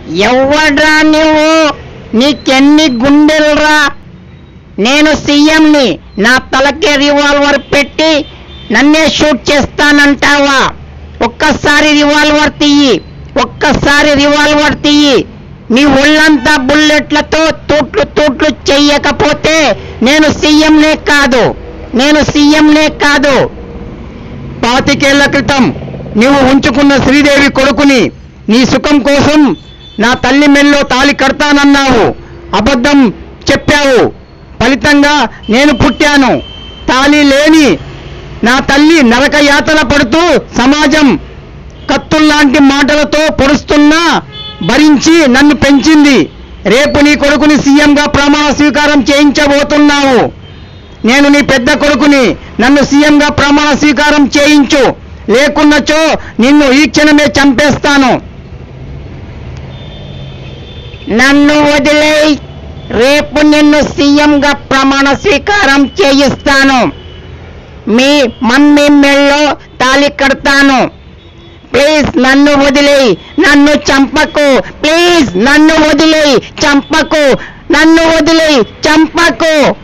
ఎవడ్రా నువ్వు నీకెన్ని గుండెలురా నేను సీఎంని నా తలకే రివాల్వర్ పెట్టి నన్నే షూట్ చేస్తానంటావా ఒక్కసారి రివాల్వర్ తీయి ఒక్కసారి రివాల్వర్ తీయి నీ ఒళ్ళంతా బుల్లెట్లతో తూట్లు తూట్లు చెయ్యకపోతే నేను సీఎంనే కాదు నేను సీఎంనే కాదు పాతికేళ్ల క్రితం నీవు ఉంచుకున్న శ్రీదేవి కొడుకుని నీ సుఖం కోసం నా తల్లి మెల్లో తాలి కడతానన్నావు అబద్ధం చెప్పావు ఫలితంగా నేను పుట్టాను తాలి లేని నా తల్లి నరక యాతన పడుతూ సమాజం కత్తుల్లాంటి మాటలతో పొడుస్తున్నా భరించి నన్ను పెంచింది రేపు నీ కొడుకుని సీఎంగా ప్రమాణ స్వీకారం చేయించబోతున్నావు నేను నీ పెద్ద కొడుకుని నన్ను సీఎంగా ప్రమాణ స్వీకారం చేయించు లేకున్నచో నిన్ను ఈ క్షణమే చంపేస్తాను నన్ను వదిలేయ్ రేపు నిన్ను సీఎంగా ప్రమాణ స్వీకారం చేయిస్తాను మీ మమ్మీ మెళ్ళో తాలి కడతాను ప్లీజ్ నన్ను వదిలేయ్ నన్ను చంపకు ప్లీజ్ నన్ను వదిలేయ్ చంపకు నన్ను వదిలేయ్ చంపకు